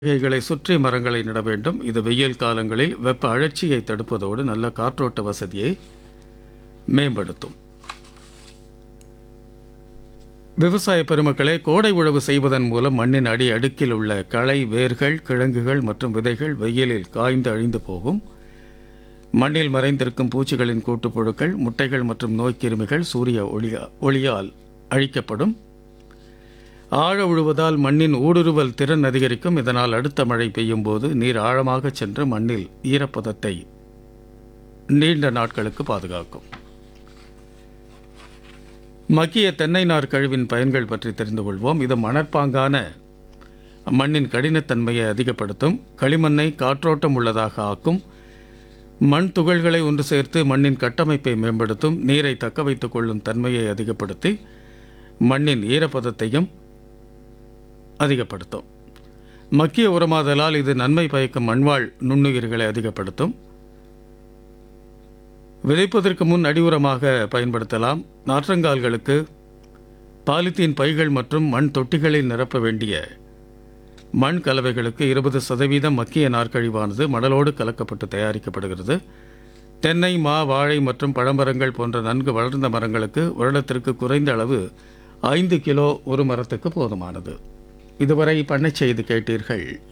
பலகைகளை சுற்றி மரங்களை நட வேண்டும் இது வெயில் காலங்களில் வெப்ப அழற்சியை தடுப்பதோடு நல்ல காற்றோட்ட வசதியை மேம்படுத்தும் விவசாய பெருமக்களே கோடை உழவு செய்வதன் மூலம் மண்ணின் அடி அடுக்கில் உள்ள களை வேர்கள் கிழங்குகள் மற்றும் விதைகள் வெயிலில் காய்ந்து அழிந்து போகும் மண்ணில் மறைந்திருக்கும் பூச்சிகளின் கூட்டுப்புழுக்கள் முட்டைகள் மற்றும் நோய்க்கிருமிகள் சூரிய ஒளியா ஒளியால் அழிக்கப்படும் ஆழ உழுவதால் மண்ணின் ஊடுருவல் திறன் அதிகரிக்கும் இதனால் அடுத்த மழை பெய்யும் போது நீர் ஆழமாக சென்று மண்ணில் ஈரப்பதத்தை நீண்ட நாட்களுக்கு பாதுகாக்கும் மக்கிய தென்னை நார் கழிவின் பயன்கள் பற்றி தெரிந்து கொள்வோம் இது மணற்பாங்கான மண்ணின் கடினத்தன்மையை அதிகப்படுத்தும் களிமண்ணை காற்றோட்டம் உள்ளதாக ஆக்கும் மண் துகள்களை ஒன்று சேர்த்து மண்ணின் கட்டமைப்பை மேம்படுத்தும் நீரை தக்க வைத்துக் கொள்ளும் தன்மையை அதிகப்படுத்தி மண்ணின் ஈரப்பதத்தையும் அதிகப்படுத்தும் மக்கிய உரமாதலால் இது நன்மை பயக்கும் மண்வாழ் நுண்ணுயிர்களை அதிகப்படுத்தும் விதைப்பதற்கு முன் அடி உரமாக பயன்படுத்தலாம் நாற்றங்கால்களுக்கு பாலித்தீன் பைகள் மற்றும் மண் தொட்டிகளில் நிரப்ப வேண்டிய மண் கலவைகளுக்கு இருபது சதவீதம் மக்கிய நார்க்கழிவானது மணலோடு கலக்கப்பட்டு தயாரிக்கப்படுகிறது தென்னை மா வாழை மற்றும் பழமரங்கள் போன்ற நன்கு வளர்ந்த மரங்களுக்கு வருடத்திற்கு குறைந்த அளவு ஐந்து கிலோ ஒரு மரத்துக்கு போதுமானது இதுவரை பண்ணைச் செய்து கேட்டீர்கள்